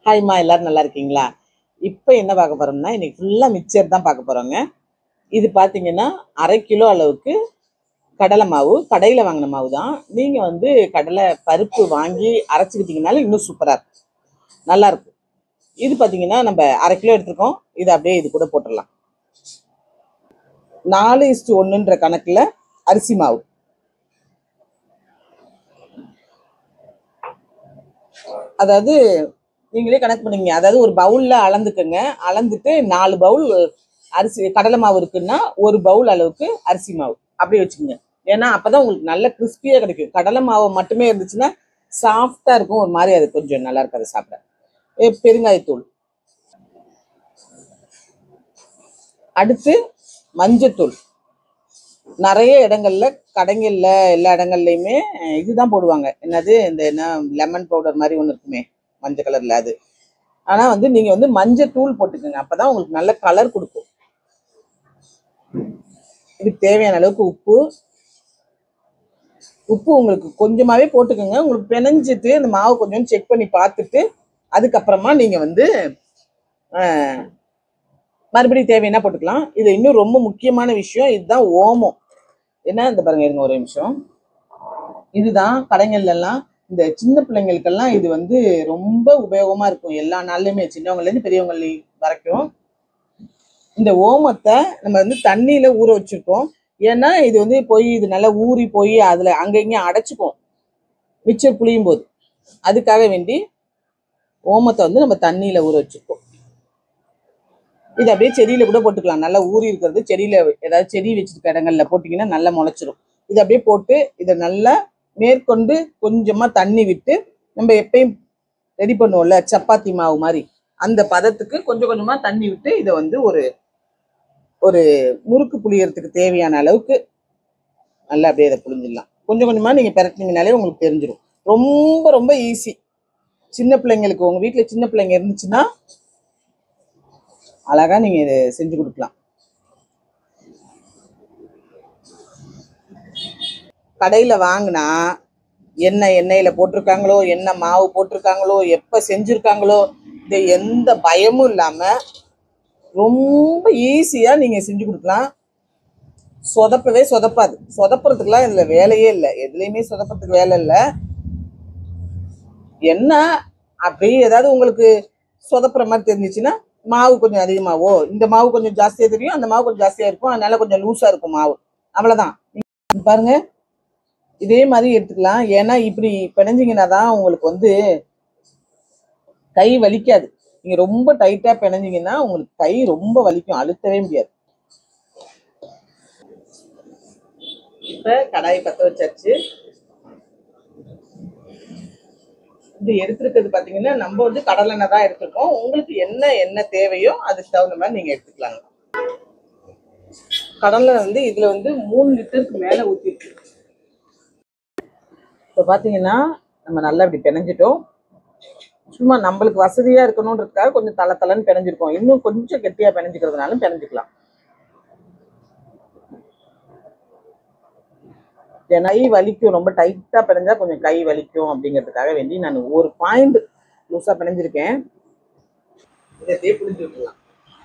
ஹாய்மா எல்லாரும் நல்லா இருக்கீங்களா இப்போ என்ன பார்க்க போறோம்னா இன்னைக்கு ஃபுல்லாக மிக்சர் தான் பார்க்க போறோங்க இது பார்த்தீங்கன்னா அரை கிலோ அளவுக்கு கடலை மாவு கடையில் வாங்கின மாவு தான் நீங்கள் வந்து கடலை பருப்பு வாங்கி அரைச்சிக்கிட்டீங்கனாலும் இன்னும் சூப்பராக இருக்கும் நல்லா இருக்கும் இது பார்த்தீங்கன்னா நம்ம அரை கிலோ எடுத்துருக்கோம் இது அப்படியே இது கூட போட்டுடலாம் நாலு இஸ்டு ஒன்றுன்ற கணக்கில் அரிசி மாவு அதாவது நீங்களே கணக்கு பண்ணிங்க அதாவது ஒரு பவுல்ல அளந்துக்கங்க அளந்துட்டு நாலு பவுல் அரிசி கடலை மாவு இருக்குன்னா ஒரு பவுல் அளவுக்கு அரிசி மாவு அப்படி வச்சுக்கோங்க ஏன்னா அப்பதான் உங்களுக்கு நல்ல கிறிஸ்பியா கிடைக்கும் கடலை மாவு மட்டுமே இருந்துச்சுன்னா சாஃப்டா இருக்கும் ஒரு மாதிரி அது கொஞ்சம் நல்லா இருக்காது சாப்பிட ஏ, பெருங்காயத்தூள் அடுத்து மஞ்சத்தூள் நிறைய இடங்கள்ல கடைங்கள்ல எல்லா இடங்கள்லயுமே அஹ், இதுதான் போடுவாங்க என்னது இந்த என்ன லெமன் பவுடர் மாதிரி ஒன்று இருக்குமே மஞ்சள் கலர்ல அது ஆனா வந்து நீங்க வந்து மஞ்சள் தூள் போட்டுக்கோங்க அப்பதான் உங்களுக்கு நல்ல கலர் கொடுக்கும் இதுக்கு தேவையான அளவுக்கு உப்பு உப்பு உங்களுக்கு கொஞ்சமாவே போட்டுக்கோங்க உங்களுக்கு பிணைஞ்சிட்டு அந்த மாவு கொஞ்சம் செக் பண்ணி பார்த்துட்டு அதுக்கப்புறமா நீங்க வந்து அஹ், மறுபடியும் தேவைன்னா போட்டுக்கலாம் இது இன்னும் ரொம்ப முக்கியமான விஷயம் இதுதான் ஓமம் என்ன இந்த பாருங்க இருங்க ஒரு நிமிஷம் இதுதான் கடைகள்ல எல்லாம் இந்த சின்ன பிள்ளைங்களுக்கெல்லாம் இது வந்து ரொம்ப உபயோகமா இருக்கும் எல்லா நாள்லயுமே சின்னவங்கல இருந்து பெரியவங்க வரைக்கும் இந்த ஓமத்தை நம்ம வந்து தண்ணியில ஊற வச்சிருக்கோம் ஏன்னா இது வந்து போய் இது நல்லா ஊறி போய் அதுல அங்க இங்க அடைச்சுக்கும் மிச்சர் புளியும் போது அதுக்காக வேண்டி ஓமத்தை வந்து நம்ம தண்ணியில ஊற வச்சிருக்கோம் இது அப்படியே செடியில கூட போட்டுக்கலாம் நல்லா ஊறி இருக்கிறது செடியில ஏதாவது செடி வச்சிருக்க இடங்கள்ல போட்டீங்கன்னா நல்லா முளைச்சிரும் இது அப்படியே போட்டு இதை நல்லா மேற்கொண்டு கொஞ்சமா தண்ணி விட்டு நம்ம எப்பயும் ரெடி பண்ணுவோம்ல சப்பாத்தி மாவு மாதிரி அந்த பதத்துக்கு கொஞ்சம் கொஞ்சமா தண்ணி விட்டு இதை வந்து ஒரு ஒரு முறுக்கு புளியறதுக்கு தேவையான அளவுக்கு நல்லா அப்படியே இதை புளிஞ்சிடலாம் கொஞ்சம் கொஞ்சமா நீங்க பெரட்டினீங்கனாலே உங்களுக்கு தெரிஞ்சிடும் ரொம்ப ரொம்ப ஈஸி சின்ன பிள்ளைங்களுக்கு உங்க வீட்ல சின்ன பிள்ளைங்க இருந்துச்சுன்னா அழகா நீங்க இதை செஞ்சு கொடுக்கலாம் கடையில வாங்கினா என்ன எண்ணெயில போட்டிருக்காங்களோ என்ன மாவு போட்டிருக்காங்களோ எப்ப செஞ்சிருக்காங்களோ இது எந்த பயமும் இல்லாம ரொம்ப ஈஸியா நீங்க செஞ்சு கொடுக்கலாம் சொதப்பவே சொதப்பாது சொதப்புறதுக்குலாம் இதுல வேலையே இல்லை எதுலையுமே சொதப்புறதுக்கு வேலை இல்லை என்ன அப்படியே ஏதாவது உங்களுக்கு சொதப்புற மாதிரி தெரிஞ்சிச்சுன்னா மாவு கொஞ்சம் அதிகமாவோ இந்த மாவு கொஞ்சம் ஜாஸ்தியா தெரியும் அந்த மாவு கொஞ்சம் ஜாஸ்தியா இருக்கும் அதனால கொஞ்சம் லூஸா இருக்கும் மாவு அவ்வளவுதான் இங்க பாருங்க இதே மாதிரி எடுத்துக்கலாம் ஏன்னா இப்படி பிணைஞ்சிங்கன்னா தான் உங்களுக்கு வந்து கை வலிக்காது நீங்க ரொம்ப டைட்டா பிணைஞ்சிங்கன்னா உங்களுக்கு கை ரொம்ப வலிக்கும் அழுத்தவே முடியாது இப்ப கடாய் பத்த வச்சாச்சு இது எடுத்திருக்கிறது பாத்தீங்கன்னா நம்ம வந்து கடலெண்ணெய் தான் எடுத்திருக்கோம் உங்களுக்கு என்ன எண்ணெய் தேவையோ அதுக்கு தகுந்த மாதிரி நீங்க எடுத்துக்கலாங்க கடலை வந்து இதுல வந்து மூணு லிட்டருக்கு மேல ஊத்திருக்கு இப்போ பார்த்தீங்கன்னா நம்ம நல்லா இப்படி பிணைஞ்சிட்டோம் சும்மா நம்மளுக்கு வசதியா இருக்கணுன்றதுக்காக கொஞ்சம் தலை தலைன்னு பிணைஞ்சிருக்கோம் இன்னும் கொஞ்சம் கெட்டியா பிணைஞ்சிக்கிறதுனாலும் பிணைஞ்சிக்கலாம் ஏன்னா கை வலிக்கும் ரொம்ப டைட்டா பிணைஞ்சா கொஞ்சம் கை வலிக்கும் அப்படிங்கிறதுக்காக வேண்டி நான் ஒரு பாயிண்ட் லூஸா பிணைஞ்சிருக்கேன் இதை அப்படியே புளிஞ்சு விட்டுலாம்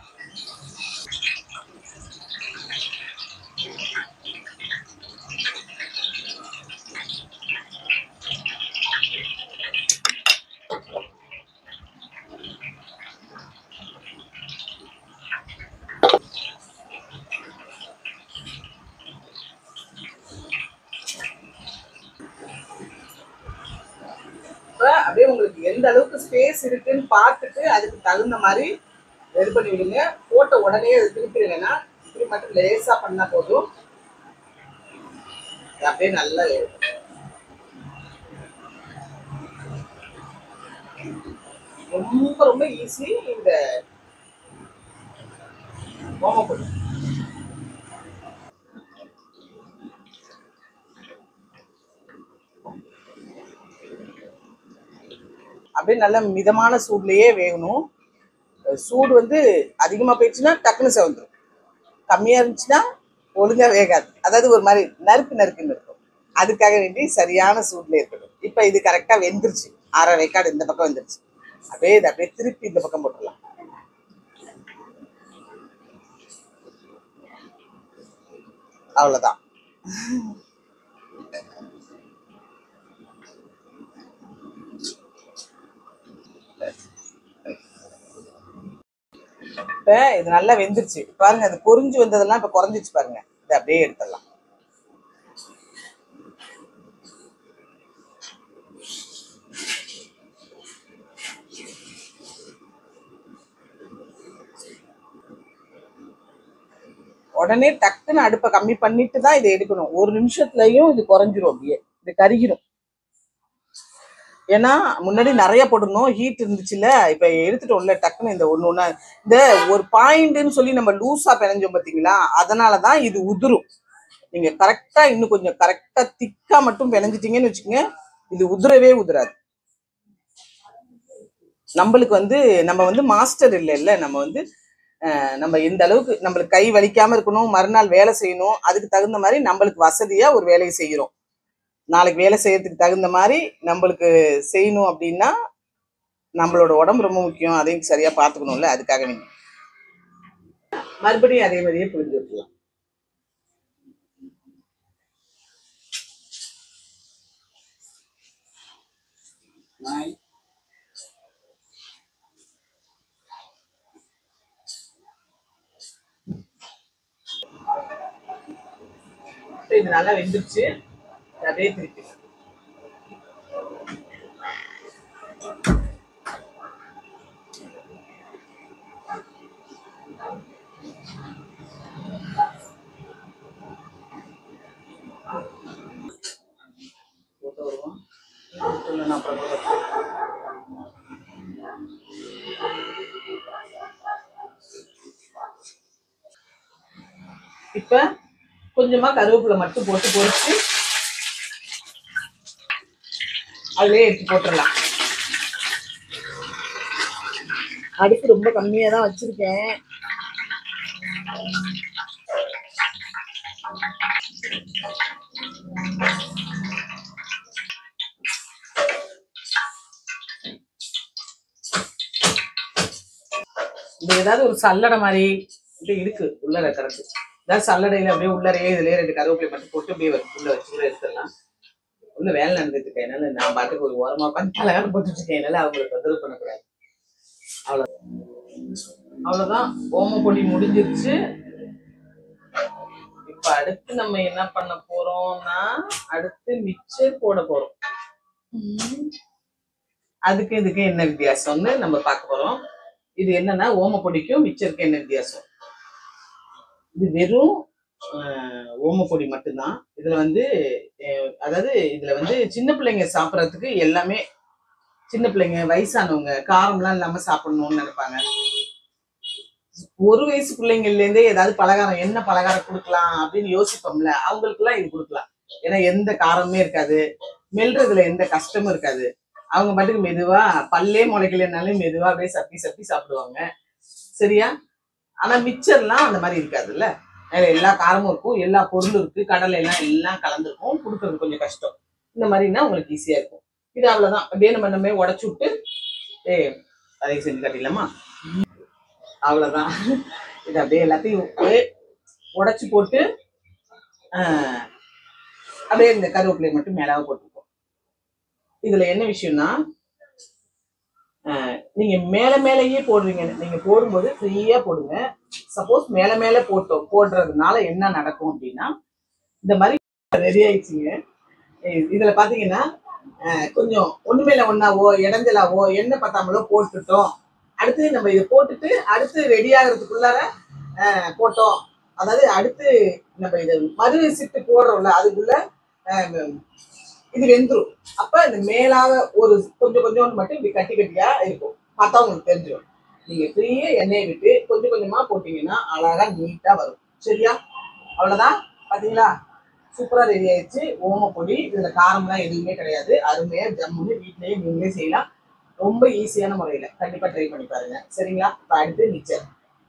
இப்ப அப்படியே உங்களுக்கு எந்த அளவுக்கு ஸ்பேஸ் இருக்குன்னு பார்த்துட்டு அதுக்கு தகுந்த மாதிரி இது பண்ணி விடுங்க போட்ட உடனே அது திருப்பிடுங்கன்னா இப்படி மட்டும் லேசா பண்ணா போதும் இது அப்படியே நல்லா வேகும். ரொம்ப ரொம்ப ஈஸி இந்த ஓமப்பொடி அப்படியே நல்ல மிதமான சூட்லயே வேகணும் சூடு வந்து அதிகமா போயிடுச்சுன்னா டக்குன்னு செவந்துடும் கம்மியா இருந்துச்சுன்னா ஒழுங்கா வேகாது அதாவது ஒரு மாதிரி நறுக்கு நறுக்குன்னு இருக்கும் அதுக்காக வேண்டி சரியான சூட்ல இருக்கணும் இப்ப இது கரெக்டா வெந்துருச்சு அரை வேக்காடு இந்த பக்கம் வந்துருச்சு அப்படியே இதை அப்படியே திருப்பி இந்த பக்கம் போட்டுடலாம் அவ்வளவுதான் இப்ப இது நல்லா வெந்துருச்சு பாருங்க அது பொரிஞ்சு வந்ததெல்லாம் இப்ப குறைஞ்சிச்சு பாருங்க இதை அப்படியே எடுத்துடலாம் உடனே டக்குன்னு அடுப்பை கம்மி பண்ணிட்டு தான் இதை எடுக்கணும் ஒரு நிமிஷத்துலயும் இது குறைஞ்சிரும் அப்படியே இது கருகிரும் ஏன்னா முன்னாடி நிறைய போட்டிருந்தோம் ஹீட் இருந்துச்சுல்ல இப்ப எடுத்துட்டோம்ல டக்குன்னு இந்த ஒண்ணு ஒண்ணா இந்த ஒரு பாயிண்ட்னு சொல்லி நம்ம லூசா பிணைஞ்சோம் பாத்தீங்களா அதனாலதான் இது உதிரும் நீங்க கரெக்டா இன்னும் கொஞ்சம் கரெக்டா திக்கா மட்டும் பிணைஞ்சிட்டீங்கன்னு வச்சுக்கோங்க இது உதிரவே உதிராது நம்மளுக்கு வந்து நம்ம வந்து மாஸ்டர் இல்லை இல்ல நம்ம வந்து அஹ், நம்ம எந்த அளவுக்கு நம்மளுக்கு கை வலிக்காம இருக்கணும் மறுநாள் வேலை செய்யணும் அதுக்கு தகுந்த மாதிரி நம்மளுக்கு வசதியா ஒரு வேலையை செய்யறோம் நாளைக்கு வேலை செய்யறதுக்கு தகுந்த மாதிரி நம்மளுக்கு செய்யணும் அப்படின்னா நம்மளோட உடம்பு ரொம்ப முக்கியம் அதையும் சரியா பாத்துக்கணும்ல அதுக்காக வேண்டி மறுபடியும் அதே மாதிரியே புரிஞ்சு விட்டுலாம் இப்ப இது நல்லா வெந்துருச்சு அதே திருப்பி போட்டு வருவோம் இல்லைன்னா அப்புறம் கூட இப்ப கொஞ்சமா கருவேப்பிலை மட்டும் போட்டு பொரிச்சு அதுலயே எடுத்து போட்டுடலாம் அடுப்பு ரொம்ப கம்மியா தான் வச்சிருக்கேன் இது ஏதாவது ஒரு சல்லடை மாதிரி இப்படி இருக்கு உள்ள கிடக்கு ஏதாவது சல்லடையில அப்படியே உள்ளறையே இதுலயே ரெண்டு கருவேப்பிலை மட்டும் போட்டு அப்படியே வச்சு உள்ள வச்சு கூட எடுத்துடலாம் உள்ள வேலை நடந்துட்டு இருக்கேன் என்னால நான் பாட்டுக்கு ஒரு ஓரமா உட்காந்து பலகாரம் போட்டுட்டு இருக்கேன் என்னால அவங்களுக்கு தொந்தரவு பண்ணக்கூடாது அவ்வளவு அவ்வளவுதான் ஓம பொடி முடிஞ்சிருச்சு இப்ப அடுத்து நம்ம என்ன பண்ண போறோம்னா அடுத்து மிக்சர் போட போறோம் அதுக்கு இதுக்கு என்ன வித்தியாசம்னு நம்ம பார்க்க போறோம் இது என்னன்னா ஓம பொடிக்கும் மிச்சருக்கு என்ன வித்தியாசம் இது வெறும் ஆஹ், ஓமப்பொடி மட்டும்தான் இதுல வந்து அஹ், அதாவது இதுல வந்து சின்ன பிள்ளைங்க சாப்பிட்றதுக்கு எல்லாமே சின்ன பிள்ளைங்க வயசானவங்க காரம்லாம் இல்லாம சாப்பிடணும்னு நினைப்பாங்க ஒரு வயசு பிள்ளைங்கள்ல இருந்தே ஏதாவது பலகாரம் என்ன பலகாரம் கொடுக்கலாம் அப்படின்னு யோசிப்போம்ல அவங்களுக்குலாம் இது கொடுக்கலாம் ஏன்னா எந்த காரமுமே இருக்காது மெல்றதுல எந்த கஷ்டமும் இருக்காது அவங்க பாட்டுக்கு மெதுவா பல்லே முளைக்கலனாலும் மெதுவா அப்படியே சப்பி சப்பி சாப்பிடுவாங்க சரியா ஆனா மிச்சர்லாம் அந்த மாதிரி இருக்காதுல்ல அதுல எல்லா காரமும் இருக்கும் எல்லா பொருளும் இருக்கு கடலை எல்லாம் எல்லாம் கலந்துருக்கும் கொடுக்கறது கொஞ்சம் கஷ்டம் இந்த மாதிரினா உங்களுக்கு ஈஸியா இருக்கும் இது அவ்வளவுதான் அப்படியே நம்ம நம்ம உடச்சு விட்டு ஏ அதை செஞ்சு காட்டிடலாமா அவ்வளவுதான் இது அப்படியே எல்லாத்தையும் உடச்சு போட்டு ஆஹ், அப்படியே இந்த கருவேப்பிலையை மட்டும் மேலாக போட்டுப்போம் இதுல என்ன விஷயம்னா ஆஹ், நீங்க மேல மேலேயே போடுறீங்க நீங்க போடும்போது ஃப்ரீயா போடுங்க சப்போஸ் மேல மேல போட்டோம் போடுறதுனால என்ன நடக்கும் அப்படின்னா இந்த மாதிரி ரெடி ஆயிடுச்சுங்க இ- இதுல பாத்தீங்கன்னா ஆஹ், கொஞ்சம் ஒண்ணு மேல ஒண்ணாவோ இடைஞ்சலாவோ எண்ணெய் பத்தாமலோ போட்டுட்டோம் அடுத்து நம்ம இதை போட்டுட்டு அடுத்து ரெடி ஆகுறதுக்குள்ளார ஆஹ், போட்டோம் அதாவது அடுத்து நம்ம இது மறு சிட்டு போடுறோம்ல அதுக்குள்ள ஆஹ், இது வெந்துரும் அப்ப இந்த மேலாக ஒரு கொஞ்சம் கொஞ்சோண்டு மட்டும் இப்படி கட்டி கட்டியா இருக்கும் பார்த்தா உங்களுக்கு தெரிஞ்சிடும் நீங்க ஃப்ரீயா எண்ணெயை விட்டு கொஞ்சம் கொஞ்சமா போட்டீங்கன்னா அழகா நீட்டா வரும் சரியா அவ்வளவுதான் பாத்தீங்களா சூப்பரா ரெடி ஆயிடுச்சு ஓமப்பொடி இதுல காரம்லாம் எதுவுமே கிடையாது அருமையா ஜம்முன்னு வீட்லயே நீங்களே செய்யலாம் ரொம்ப ஈஸியான முறையில கண்டிப்பா ட்ரை பண்ணி பாருங்க சரிங்களா இப்ப அடுத்து மிச்சர்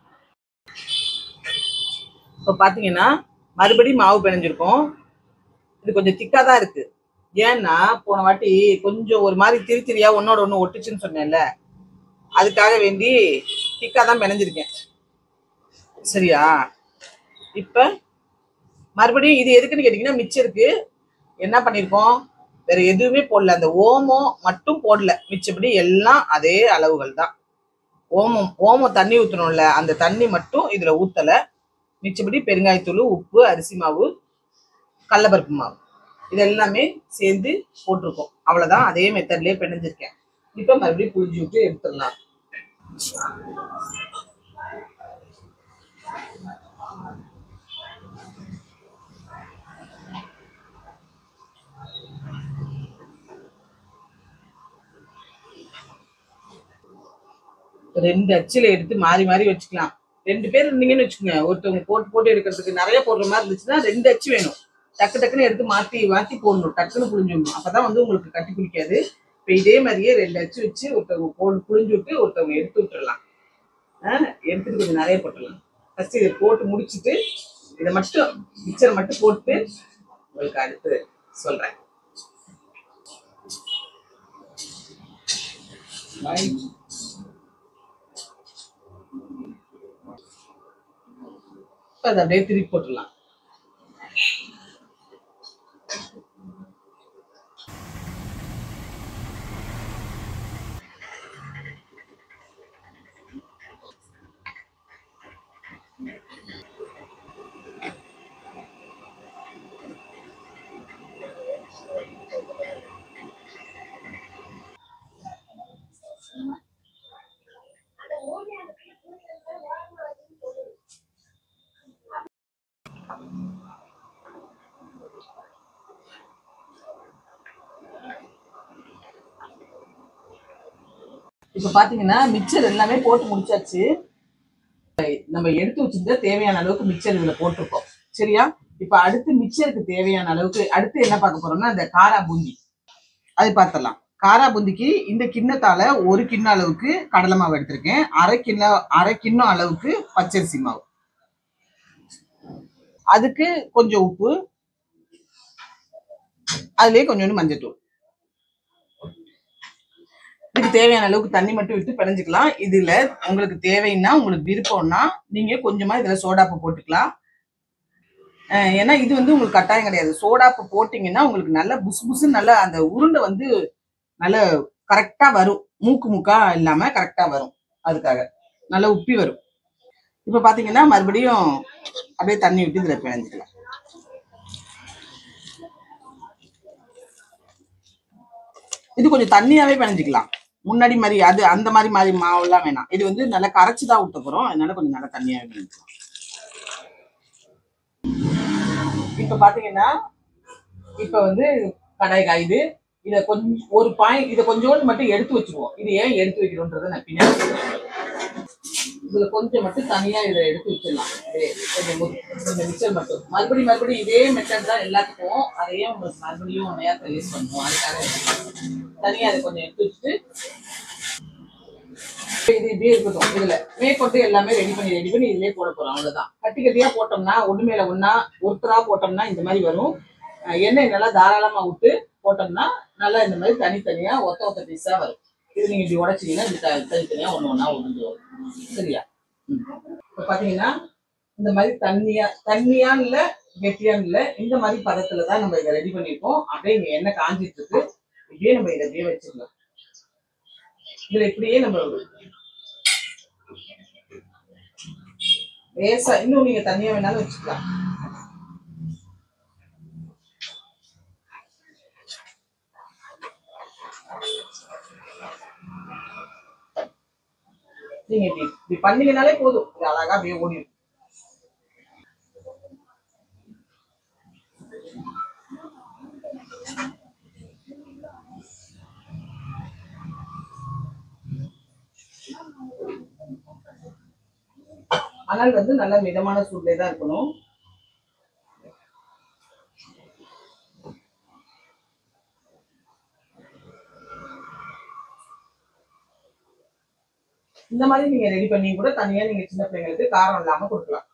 இப்போ பாத்தீங்கன்னா மறுபடியும் மாவு பிணைஞ்சிருக்கோம் இது கொஞ்சம் திக்கா தான் இருக்கு ஏன்னா போன வாட்டி கொஞ்சம் ஒரு மாதிரி திரி திரியா ஒன்னோட ஒண்ணு ஒட்டுச்சுன்னு சொன்னேன்ல அதுக்காக வேண்டி திக்காக தான் பிணைஞ்சிருக்கேன் சரியா இப்போ மறுபடியும் இது எதுக்குன்னு கேட்டிங்கன்னா மிச்சம் இருக்கு என்ன பண்ணியிருக்கோம் வேற எதுவுமே போடல அந்த ஓமம் மட்டும் போடல மிச்சப்படி எல்லாம் அதே அளவுகள் தான் ஓமம் ஓமம் தண்ணி ஊற்றணும்ல அந்த தண்ணி மட்டும் இதில் ஊற்றலை மிச்சப்படி பெருங்காயத்தூள் உப்பு அரிசி மாவு கடலப்பருப்பு மாவு இது எல்லாமே சேர்ந்து போட்டிருக்கோம் அவ்வளோதான் அதே மெத்தட்லேயே பிணைஞ்சிருக்கேன் இப்போ மறுபடியும் புளிஞ்சு விட்டு எடுத்துடலாம் ரெண்டு அச்சில எடுத்து மாறி மாறி வச்சுக்கலாம் ரெண்டு பேர் இருந்தீங்கன்னு வச்சுக்கோங்க ஒருத்தவங்க போட்டு போட்டு எடுக்கிறதுக்கு நிறைய போடுற மாதிரி இருந்துச்சுன்னா ரெண்டு அச்சு வேணும் டக்கு டக்குன்னு எடுத்து மாத்தி மாத்தி போடணும் டக்குன்னு புளிஞ்சிடணும் அப்பதான் வந்து உங்களுக்கு கட்டி பிடிக்காது இப்போ இதே மாதிரியே ரெண்டு அச்சு வச்சு ஒருத்தவங்க போடு புளிஞ்சு விட்டு ஒருத்தவங்க எடுத்து விட்டுறலாம் ஆஹ் எடுத்துட்டு கொஞ்சம் நிறைய போட்டுடலாம் ஃபர்ஸ்ட் இதை போட்டு முடிச்சுட்டு இதை மட்டும் மிக்சரை மட்டும் போட்டு உங்களுக்கு அடுத்து சொல்றேன் Bye. இப்ப அதை அப்படியே திருப்பி போட்டுடலாம் இப்ப பாத்தீங்கன்னா மிக்சர் எல்லாமே போட்டு முடிச்சாச்சு நம்ம எடுத்து வச்சிருந்த தேவையான அளவுக்கு மிக்சர் இதுல போட்டிருக்கோம் சரியா இப்ப அடுத்து மிக்சருக்கு தேவையான அளவுக்கு அடுத்து என்ன பார்க்க போறோம்னா இந்த காரா பூந்தி அது பார்த்துடலாம் காரா பூந்திக்கு இந்த கிண்ணத்தால ஒரு கிண்ணம் அளவுக்கு கடலை மாவு எடுத்திருக்கேன் அரை கிண்ணம் அரை கிண்ணம் அளவுக்கு பச்சரிசி மாவு அதுக்கு கொஞ்சம் உப்பு அதுலயே கொஞ்சோண்டு மஞ்சத்தூள் இதுக்கு தேவையான அளவுக்கு தண்ணி மட்டும் விட்டு பிணைஞ்சுக்கலாம் இதுல உங்களுக்கு தேவைன்னா உங்களுக்கு விருப்பம்னா நீங்க கொஞ்சமா இதுல சோடாப்பு போட்டுக்கலாம் அஹ் ஏன்னா இது வந்து உங்களுக்கு கட்டாயம் கிடையாது சோடாப்பு போட்டீங்கன்னா உங்களுக்கு நல்ல புசு புசுன்னு நல்லா அந்த உருண்டை வந்து நல்ல கரெக்டா வரும் மூக்கு மூக்கா இல்லாம கரெக்டா வரும் அதுக்காக நல்லா உப்பி வரும் இப்ப பாத்தீங்கன்னா மறுபடியும் அப்படியே தண்ணி விட்டு இதுல பிணைஞ்சுக்கலாம் இது கொஞ்சம் தண்ணியாவே பிணைஞ்சுக்கலாம் முன்னாடி மாதிரி அது அந்த மாதிரி மாதிரி மாவுலாம் வேணாம் இது வந்து நல்லா கரைச்சி தான் ஊத்த போறோம் அதனால கொஞ்சம் நல்லா தண்ணியாவே பிணைஞ்சுக்கலாம் இப்ப பாத்தீங்கன்னா இப்ப வந்து கடாய் காயுது இத கொஞ்சம் ஒரு பாயிண்ட் இதை கொஞ்சோண்டு மட்டும் எடுத்து வச்சிருவோம் இது ஏன் எடுத்து வைக்கிறோன்றதை நான் பின்னாடி சொல்றேன். இதுல கொஞ்சம் மட்டும் தனியா இதை எடுத்து வச்சிடலாம் அப்படியே கொஞ்சம் மு- கொஞ்சம் மிச்சம் மட்டும் மறுபடியும் மறுபடியும் இதே மெத்தட் தான் எல்லாத்துக்கும் அதையே உங்களுக்கு மறுபடியும் நேரத்தை யூஸ் பண்ணுவோம் அதுக்காக தனியா அதை கொஞ்சம் எடுத்து வச்சுட்டு இப்ப இது இப்படியே இருக்கட்டும் இதுல மேற்கொண்டு எல்லாமே ரெடி பண்ணி ரெடி பண்ணி இதுலயே போட போறோம் அவ்வளவுதான் கட்டி கட்டியா போட்டோம்னா ஒண்ணு மேல ஒண்ணா ஒருத்தரா போட்டோம்னா இந்த மாதிரி வரும் அஹ் எண்ணெய் நல்லா தாராளமா விட்டு போட்டோம்னா நல்லா இந்த மாதிரி தனித்தனியா ஒத்த ஒத்த பீஸா வரும் இது நீங்க இப்படி உடைச்சீங்கன்னா இப்படி த- தனித்தனியா ஒண்ணு ஒண்ணா உடைஞ்சு வரும் சரியா ம். இப்ப பாத்தீங்கன்னா இந்த மாதிரி தண்ணியா தண்ணியான்னு இல்ல கெட்டியான்னு இல்ல இந்த மாதிரி பதத்துல தான் நம்ம இதை ரெடி பண்ணிருக்கோம் அப்படியே இங்க எண்ணெய் காஞ்சிட்டு இருக்கு இப்படியே நம்ம இதை அப்படியே வச்சிடலாம் இதுல இப்படியே நம்ம லேசா இன்னும் நீங்க தனியா வேணாலும் வச்சுக்கலாம் நீங்க இப்படி இப்படி பண்ணீங்கனாலே போதும் இது அழகா அப்படியே ஓடிடும் ஆனால் வந்து நல்ல மிதமான சூட்லே தான் இருக்கணும் இந்த மாதிரி நீங்க ரெடி பண்ணி கூட தனியா நீங்க சின்ன பிள்ளைங்களுக்கு காரம் இல்லாம கொடுக்கலாம்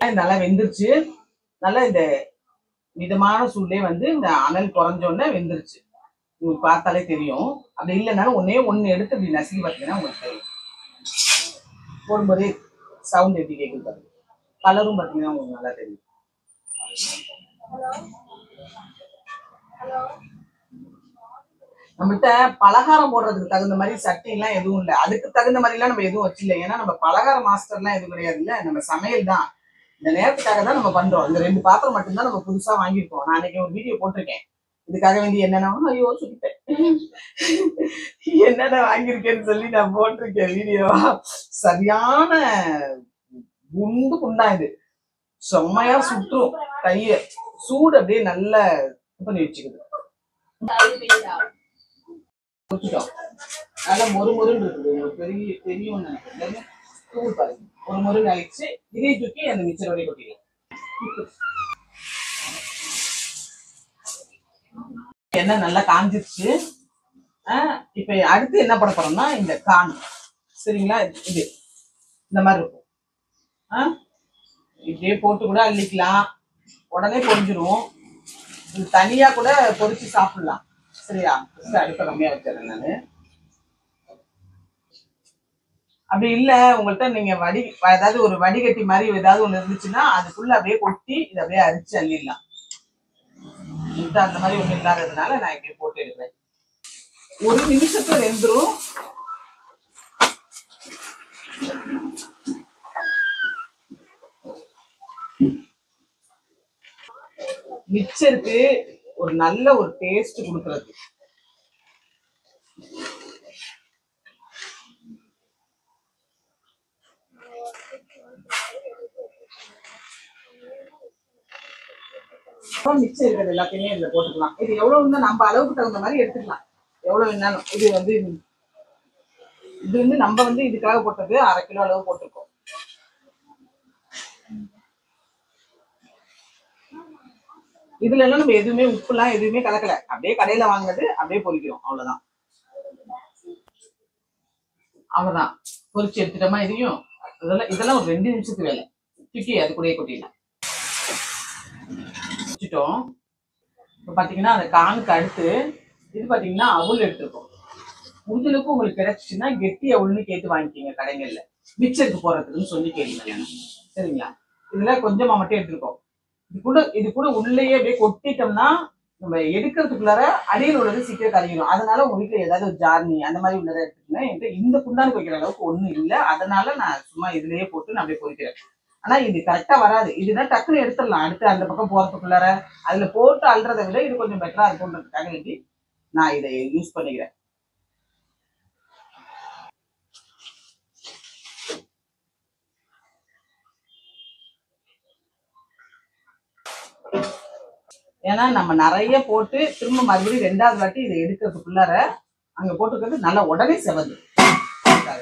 நல்லா வெந்துருச்சு நல்லா இந்த மிதமான சூட்லயே வந்து இந்த அனல் குறைஞ்சோடனே வெந்துருச்சு உங்களுக்கு பார்த்தாலே தெரியும் அப்படி இல்லைனாலும் ஒன்னே ஒன்று எடுத்து இப்படி நசுக்கி பார்த்தீங்கன்னா உங்களுக்கு தெரியும் போடும்போதே சவுண்ட் எப்படி கேட்குது பாருங்க கலரும் பார்த்தீங்கன்னா உங்களுக்கு நல்லா தெரியும் நம்மகிட்ட பலகாரம் போடுறதுக்கு தகுந்த மாதிரி சட்டி எல்லாம் எதுவும் இல்லை அதுக்கு தகுந்த மாதிரி எல்லாம் நம்ம எதுவும் வச்சில்ல ஏன்னா நம்ம பலகார மாஸ்டர் எல்லாம் எதுவும் கிடையாது இல்ல நம்ம சமையல் தான் இந்த நேரத்துக்காக தான் நம்ம பண்றோம் இந்த ரெண்டு பாத்திரம் மட்டும்தான் நம்ம புதுசா வாங்கியிருக்கோம் நான் அன்னைக்கு ஒரு வீடியோ போட்டிருக்கேன் இதுக்காக வேண்டி என்னென்ன ஐயோ சுட்டேன் என்னென்ன வாங்கியிருக்கேன்னு சொல்லி நான் போட்டிருக்கேன் வீடியோ சரியான குண்டு குண்டா இது செம்மையா சுற்றும் கைய சூடு அப்படியே நல்லா இது பண்ணி வச்சுக்குது ஊத்திட்டோம் நல்லா மொறு மொறுன்னு இருக்குது உங்களுக்கு பெரிய தெரியும்னு நினைக்கிறேன் தூள் பாருங்க ஒரு மொறு ஆயிடுச்சு இதே தூக்கி அந்த மிச்சர் வரையும் கொட்டிடலாம் எண்ணெய் நல்லா காஞ்சிருச்சு ஆஹ் இப்ப அடுத்து என்ன பண்ண போறோம்னா இந்த கான் சரிங்களா இது இந்த மாதிரி இருக்கும் ஆஹ் இப்படியே போட்டு கூட அள்ளிக்கலாம் உடனே பொரிஞ்சிரும் இது தனியா கூட பொரிச்சு சாப்பிடலாம் சரியா ஃபர்ஸ்ட் அடுப்பை கம்மியா வச்சிடறேன் நானு அப்படி இல்ல உங்கள்கிட்ட நீங்க வடி ஏதாவது ஒரு வடிகட்டி மாதிரி ஏதாவது ஒண்ணு இருந்துச்சுன்னா அதுக்குள்ள அப்படியே கொட்டி இதை அப்படியே அரிச்சு அள்ளிடலாம் என்கிட்ட அந்த மாதிரி ஒண்ணு இல்லாததுனால நான் இப்படியே போட்டு எடுக்கிறேன் ஒரு நிமிஷத்துல வெந்துரும் மிச்சருக்கு ஒரு நல்ல ஒரு டேஸ்ட் கொடுக்கறது அப்புறம் மிச்சம் இருக்கிறது எல்லாத்தையுமே இதுல போட்டுக்கலாம் இது எவ்வளவு இருந்தா நம்ம அளவுக்கு தகுந்த மாதிரி எடுத்துக்கலாம் எவ்வளவு வேணாலும் இது வந்து இது வந்து நம்ம வந்து இதுக்காக போட்டது அரை கிலோ அளவு போட்டிருக்கோம் இதுல எல்லாம் நம்ம எதுவுமே உப்புலாம் எதுவுமே கலக்கல அப்படியே கடையில வாங்குனது அப்படியே பொரிக்கிறோம் அவ்வளவுதான் அவ்வளவுதான் பொரிச்சு எடுத்துட்டோமா இதையும் இதெல்லாம் இதெல்லாம் ஒரு ரெண்டு நிமிஷத்துக்கு வேலை தூக்கி அது கூடயே கொட்டிடலாம் வச்சுட்டோம் இப்போ பார்த்தீங்கன்னா அந்த கானுக்கு அடுத்து இது பார்த்தீங்கன்னா அவுள் எடுத்திருக்கோம் முடிஞ்சளவுக்கு உங்களுக்கு கிடைச்சிச்சுன்னா கெட்டி அவுள்னு கேட்டு வாங்கிக்கிங்க கடைகள்ல மிச்சருக்கு போறதுக்குன்னு சொல்லி கேளுங்க சரிங்களா இதுல கொஞ்சமா மட்டும் எடுத்திருக்கோம் இது கூட இது கூட உள்ளேயே அப்படியே கொட்டிட்டோம்னா நம்ம எடுக்கிறதுக்குள்ளார அடியில் உள்ளது சீக்கிரம் கரையிடும் அதனால உங்க வீட்டுல ஏதாவது ஒரு ஜார்னி அந்த மாதிரி உள்ளதை எடுத்துக்கங்க என்கிட்ட இந்த குண்டானுக்கு வைக்கிற அளவுக்கு ஒண்ணும் இல்லை அதனால நான் சும்மா இதுலயே போட்டு நான் அப்படியே பொரிக்கிறேன் ஆனா இது கரெக்டா வராது இதுதான் டக்குன்னு எடுத்துடலாம் அடுத்து அந்த பக்கம் போறதுக்குள்ளார அதுல போட்டு அல்றதை விட இது கொஞ்சம் பெட்டரா இருக்கும்ன்றதுக்காக வேண்டி நான் இதை யூஸ் பண்ணிக்கிறேன் ஏன்னா நம்ம நிறைய போட்டு திரும்ப மறுபடியும் ரெண்டாவது வாட்டி இதை எடுக்கிறதுக்குள்ளார அங்க போட்டுக்கிறது நல்லா உடனே செவந்து அதுக்காக.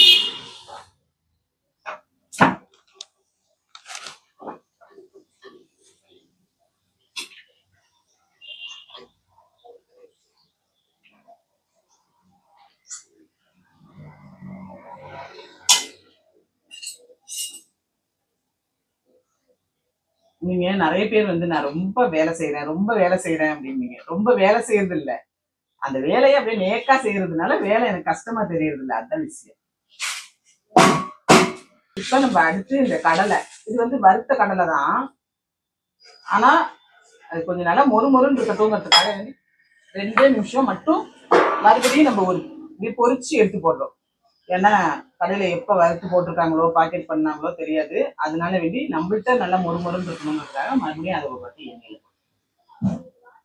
நீங்க நிறைய பேர் வந்து நான் ரொம்ப வேலை செய்யறேன் ரொம்ப வேலை செய்யறேன் அப்படின்னீங்க ரொம்ப வேலை செய்யறது இல்ல அந்த வேலையை அப்படியே நேக்கா செய்யறதுனால வேலை எனக்கு கஷ்டமா தெரியறது இல்ல அதான் விஷயம் இப்ப நம்ம அடுத்து இந்த கடலை இது வந்து வறுத்த கடலை தான் ஆனா அது கொஞ்சம் நல்லா மொறு மொறுன்னு இருக்கட்டும்ங்கிறதுக்காக வேண்டி ரெண்டே நிமிஷம் மட்டும் மறுபடியும் நம்ம ஒரு இப்படி பொரிச்சு எடுத்து போடுறோம் ஏன்னா கடையில எப்ப வறுத்து போட்டிருக்காங்களோ பாக்கெட் பண்ணாங்களோ தெரியாது அதனால வேண்டி நம்மள்ட்ட நல்லா மொறு மொறுன்னு இருக்கணுங்கிறதுக்காக மறுபடியும் அதை ஒரு வாட்டி எண்ணெயில போடுறோம்.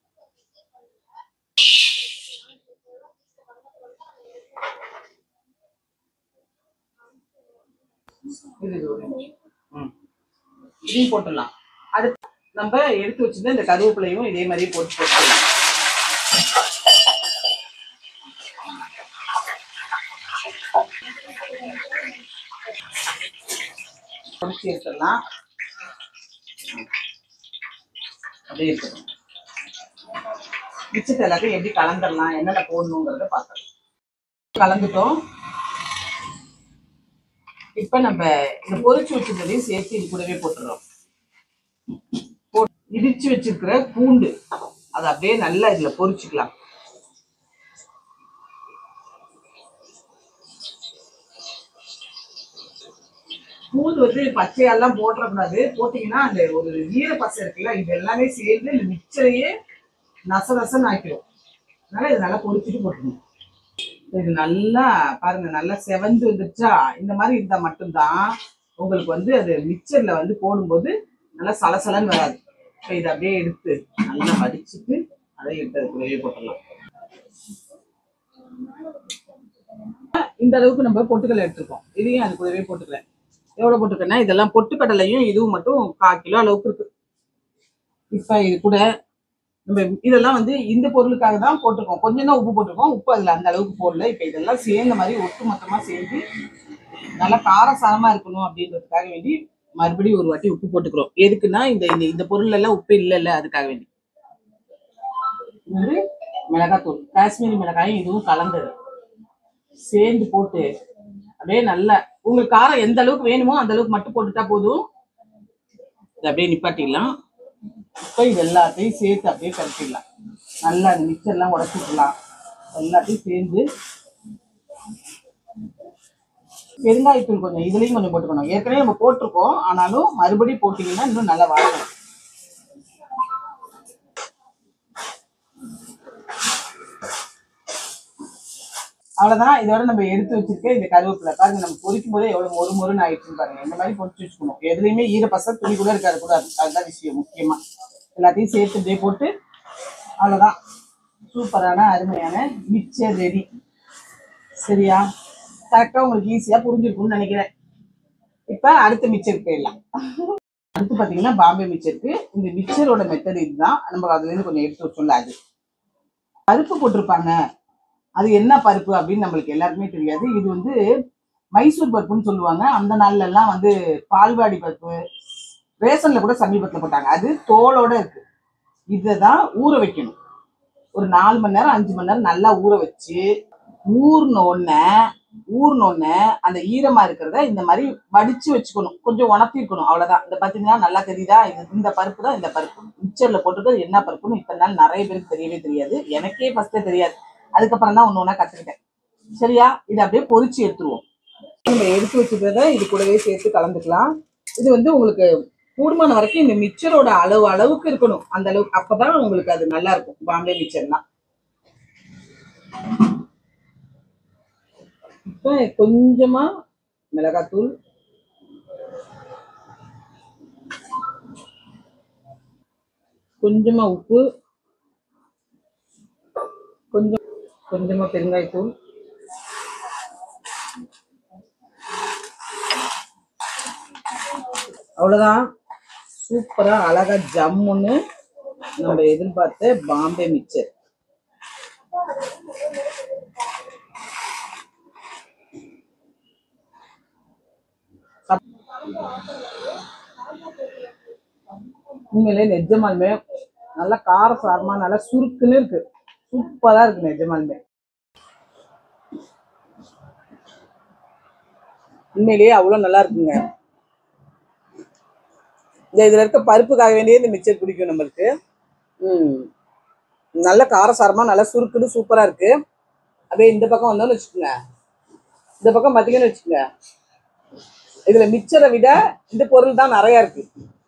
இது இது ஒரு நிமிஷம். ம். இதையும் போட்டுடலாம் அடுத்து நம்ம எடுத்து வச்சிருந்த இந்த கருவேப்பிலையும் இதே மாதிரியே போட்டு போட்டுடலாம் பொடிச்சு எடுத்துடலாம் அப்படியே இருக்கட்டும் மிச்சத்தை எல்லாத்தையும் எப்படி கலந்துடலாம் என்னென்ன போடணுங்கிறத பார்க்கலாம் கலந்துட்டோம் இப்ப நம்ம இந்த பொரிச்சு வச்சிருந்ததையும் சேர்த்து இது கூடவே போட்டுறோம் போட்- இடிச்சு வச்சிருக்கிற பூண்டு அதை அப்படியே நல்லா இதுல பொரிச்சுக்கலாம் பூண்டு வந்து பச்சையெல்லாம் போட்டுறக்கூடாது போட்டீங்கன்னா அந்த ஒரு ஈர பசை இருக்குல்ல இது எல்லாமே சேர்ந்து இந்த மிக்சரையே நச நசன்னு ஆக்கிடும் அதனால இது நல்லா பொரிச்சுட்டு போட்டுருங்க இது நல்லா பாருங்க நல்லா செவந்து வந்துருச்சா இந்த மாதிரி இருந்தா மட்டும்தான் உங்களுக்கு வந்து அது மிக்சர்ல வந்து போடும்போது நல்லா சலசலன்னு வராது இப்போ இதை அப்படியே எடுத்து நல்லா வடிச்சிட்டு அதை எடுத்து அதுக்குள்ளேயே போட்டுடலாம் இந்த அளவுக்கு நம்ம பொட்டுக்கடலை எடுத்துருக்கோம் இதையும் அது கூடவே போட்டுக்கிறேன் எவ்வளவு போட்டிருக்கேன்னா இதெல்லாம் பொட்டுக்கடலையும் இதுவும் மட்டும் கால் கிலோ அளவுக்கு இருக்கு இப்ப இது கூட நம்ம இதெல்லாம் வந்து இந்த பொருளுக்காக தான் போட்டிருக்கோம் கொஞ்சம் தான் உப்பு போட்டிருக்கோம் உப்பு அதுல அந்த அளவுக்கு போடல இப்ப இதெல்லாம் சேர்ந்த மாதிரி ஒட்டு மொத்தமா சேர்ந்து நல்லா காரசாரமா இருக்கணும் அப்படின்றதுக்காக வேண்டி மறுபடியும் ஒரு வாட்டி உப்பு போட்டுக்கிறோம் எதுக்குன்னா இந்த இந்த இந்த பொருள் எல்லாம் உப்பு இல்லைல்ல அதுக்காக வேண்டி இது வந்து மிளகாத்தூள் காஷ்மீரி மிளகாயும் இதுவும் கலந்தது சேர்ந்து போட்டு அப்படியே நல்லா உங்களுக்கு காரம் எந்த அளவுக்கு வேணுமோ அந்த அளவுக்கு மட்டும் போட்டுட்டா போதும் இதை அப்படியே நிப்பாட்டிடலாம் இப்போ இது எல்லாத்தையும் சேர்த்து அப்படியே கலக்கிடலாம் நல்லா அந்த மிக்சர்லாம் உடச்சி விடலாம் எல்லாத்தையும் சேர்ந்து பெருங்காயத்தூள் கொஞ்சம் இதுலயும் கொஞ்சம் போட்டுக்கணும் ஏற்கனவே நம்ம போட்டிருக்கோம் ஆனாலும் மறுபடியும் போட்டீங்கன்னா இன்னும் நல்லா வாழணும் அவ்வளவுதான் இதோட நம்ம எடுத்து வச்சிருக்க இந்த கருவேப்பிலை பாருங்க நம்ம பொரிக்கும் போதே எவ்வளவு மொறு மொறுன்னு ஆயிடுச்சுன்னு பாருங்க இந்த மாதிரி பொரிச்சு வச்சுக்கணும் எதுலையுமே ஈரப்பச துணி கூட இருக்காது கூட அதுதான் விஷயம் முக்கியமா எல்லாத்தையும் சேர்த்து இப்படியே போட்டு அவ்வளவுதான் சூப்பரான அருமையான மிக்சர் ரெடி சரியா கரெக்டா உங்களுக்கு ஈஸியா புரிஞ்சிருக்கும்னு நினைக்கிறேன் இப்ப அடுத்த மிக்சர் போயிடலாம் அடுத்து பாத்தீங்கன்னா பாம்பே மிக்சருக்கு இந்த மிக்சரோட மெத்தட் இதுதான் நம்ம அதுல இருந்து கொஞ்சம் எடுத்து வச்சோம்ல அது பருப்பு போட்டிருப்பாங்க அது என்ன பருப்பு அப்படின்னு நம்மளுக்கு எல்லாருக்குமே தெரியாது இது வந்து மைசூர் பருப்புன்னு சொல்லுவாங்க அந்த நாள்ல எல்லாம் வந்து பால்வாடி பருப்பு ரேஷன்ல கூட சமீபத்துல போட்டாங்க அது தோலோட இருக்கு இதை தான் ஊற வைக்கணும் ஒரு நாலு மணி நேரம் அஞ்சு மணி நேரம் நல்லா ஊற வச்சு ஊறின உடனே ஊறின உடனே அந்த ஈரமா இருக்கிறத இந்த மாதிரி வடிச்சு வச்சுக்கணும் கொஞ்சம் உணர்த்திருக்கணும் அவ்வளவுதான் இந்த பாத்தீங்கன்னா நல்லா தெரியுதா இது இந்த பருப்பு தான் இந்த பருப்பு மிக்சர்ல போட்டுருக்கிறது என்ன பருப்புன்னு இத்தனை நாள் நிறைய பேருக்கு தெரியவே தெரியாது எனக்கே ஃபர்ஸ்டே தெரியாது அதுக்கப்புறம் தான் ஒன்று ஒன்றா கற்றுக்கிட்டேன் சரியா இதை அப்படியே பொரிச்சு எடுத்துருவோம் நம்ம எடுத்து வச்சுக்கிறத இது கூடவே சேர்த்து கலந்துக்கலாம் இது வந்து உங்களுக்கு கூடுமான வரைக்கும் இந்த மிக்சரோட அளவு அளவுக்கு இருக்கணும் அந்த அளவுக்கு அப்பதான் உங்களுக்கு அது நல்லா இருக்கும் பாம்பே மிக்சர்லாம் இப்போ கொஞ்சமா மிளகாத்தூள் கொஞ்சமா உப்பு கொஞ்சம் கொஞ்சமா பெருங்காயத்தூள் அவ்வளவுதான் சூப்பரா அழகா ஜம்முன்னு நம்ம எதிர்பார்த்த பாம்பே மிக்சர் உண்மையிலே நெஜமாலுமே நல்லா கார சாரமா நல்லா சுருக்குன்னு இருக்கு சூப்பரா இருக்கு நெஜமாலுமே உண்மையிலேயே அவ்வளவு நல்லா இருக்குங்க இந்த இதுல இருக்க பருப்புக்காக வேண்டிய இந்த மிக்சர் பிடிக்கும் நம்மளுக்கு ம் நல்ல காரசாரமா நல்லா சுருக்குன்னு சூப்பரா இருக்கு அப்படியே இந்த பக்கம் வந்தோம்னு வச்சுக்கோங்க இந்த பக்கம் பார்த்தீங்கன்னு வச்சுக்கோங்க இதுல மிக்சரை விட இந்த பொருள் தான் நிறைய இருக்கு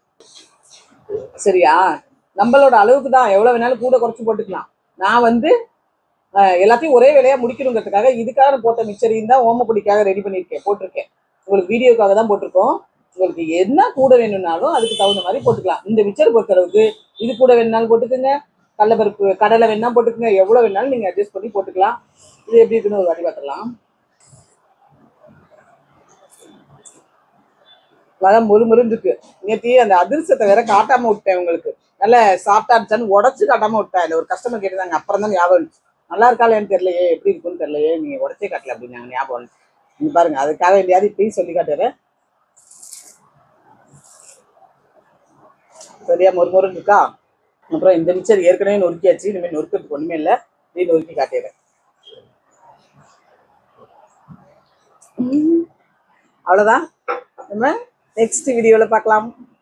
சரியா நம்மளோட அளவுக்கு தான் எவ்வளவு வேணாலும் கூட குறைச்சு போட்டுக்கலாம் நான் வந்து அஹ், எல்லாத்தையும் ஒரே வேலையா முடிக்கணுங்கிறதுக்காக இதுக்காக போட்ட மிக்சரையும் தான் ஓமப்பொடிக்காக ரெடி பண்ணியிருக்கேன் போட்டிருக்கேன் உங்களுக்கு வீடியோக்காக தான் போட்டிருக்கோம் உங்களுக்கு என்ன கூட வேணும்னாலும் அதுக்கு தகுந்த மாதிரி போட்டுக்கலாம் இந்த மிக்சர் பொறுத்தளவுக்கு இது கூட வேணுனாலும் போட்டுக்கோங்க கடலைப்பருப்பு கடலை வேணா போட்டுக்கோங்க எவ்வளவு வேணாலும் நீங்க அட்ஜஸ்ட் பண்ணி போட்டுக்கலாம் இது எப்படி இருக்குன்னு ஒரு வாட்டி பார்த்துக்கலாம் நல்லா முறுமுறுன்னு இருக்கு நேத்தி அந்த அதிர்ஷ்டத்தை வேற காட்டாம விட்டேன் உங்களுக்கு நல்ல சாப்பிட்டா இருந்துச்சான்னு உடச்சு காட்டாம விட்டேன் இந்த ஒரு கஸ்டமர் கேட்டிருந்தாங்க அப்புறம் தான் ஞாபகம் இருந்துச்சு. நல்லா இருக்காளேன்னு தெரியலையே எப்படி இருக்குன்னு தெரியலையே நீங்க உடச்சே காட்டல அப்படின்னாங்க ஞாபகம் இருந்துச்சு. இங்க பாருங்க அதுக்காக எங்கேயாவது இப்பயும் சொல்லி காட்டுறேன் சரியா மொறுமொறுன்னு இருக்கா அப்புறம் இந்த மிச்சர் ஏற்கனவே நொறுக்கியாச்சு இனிமேல் நொறுக்கிறதுக்கு ஒண்ணுமே இல்லை நீ நொறுக்கி காட்டிடுறேன் அவ்வளோதான் நம்ம நெக்ஸ்ட் வீடியோவில் பார்க்கலாம்